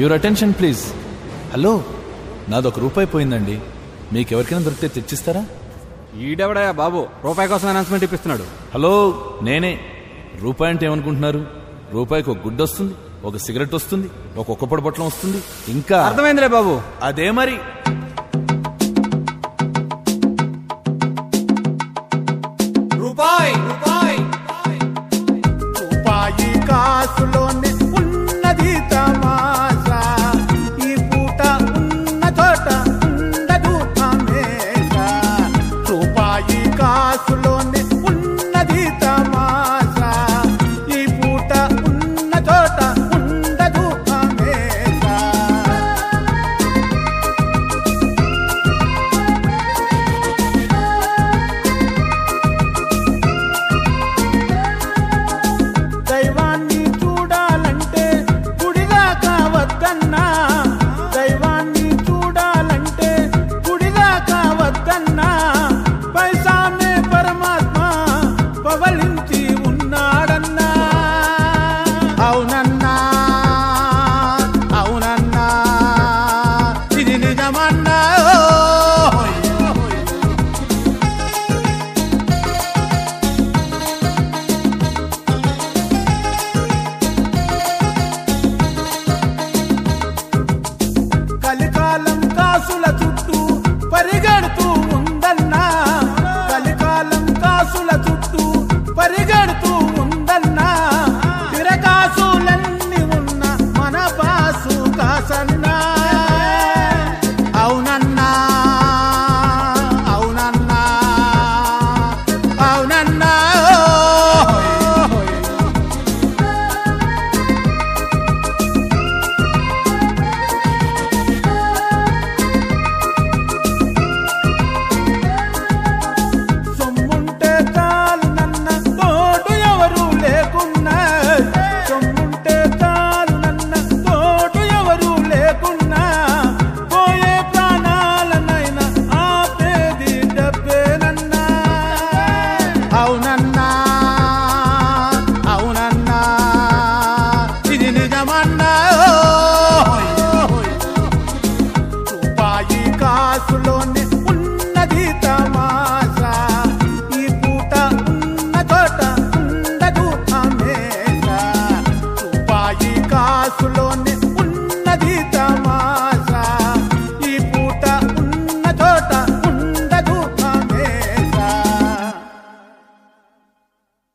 Your attention please hello నాదొక రూపాయి పోయిందండి మీకెవరికైనా దొరికితే తెచ్చిస్తారా ఈడెవడయా బాబు రూపాయి కోసం అనౌన్స్మెంట్ ఇప్పిస్తున్నాడు హలో నేనే రూపాయి అంటే ఏమనుకుంటున్నారు రూపాయికి ఒక గుడ్డ వస్తుంది ఒక సిగరెట్ వస్తుంది ఒక ఒక్కపొడి బొట్లం వస్తుంది ఇంకా అర్థమైందిలే బాబు అదే మరి రూపాయి రూపాయి రూపాయి కాసులోనే ఉన్నది తమాషా ఈ పూట ఉన్న చోట ఉండదు తమేషా రూపాయి కాసులోనే ఉన్నది తమాషా ఈ పూట ఉన్న చోట ఉండదు తమేషా దైవాన్ని చూడాలంటే గుడిదాకా వద్దన్నా దైవాన్ని చూడాలంటే గుడిదాకా వద్దన్నా పైసామే పరమాత్మ పవలించి ఉన్నాడన్నా అవునన్నా అవునన్నా ఇది నిజమన్నా ఓయ్. కలికాలం కాసుల చుట్టూ పరిగెడుతూ ఉందన్నా కలికాలం కాసుల చుట్టూ పరిగెడుతూ ఉందన్నా తిరకాసులన్నీ ఉన్న మన పాసు కాసన్నా అవునన్నా అవునన్నా అవునన్నా ఓయ్. సొమ్ముంటే చాలు నన్న తోడు ఎవరు లేకున్నా సొమ్ముంటే చాలు నన్న తోడు ఎవరు లేకున్నా పోయే ప్రాణాలనైనా ఆపేది డబ్బేనన్నా అవునన్నా అవునన్నా ఇది నిజమన్నా ఓయ్. రూపాయి కాసులోనే ఉన్నది తమాషా ఈ పూట ఉన్న చోట ఉండదు తమేషా రూపాయి కాసులోనే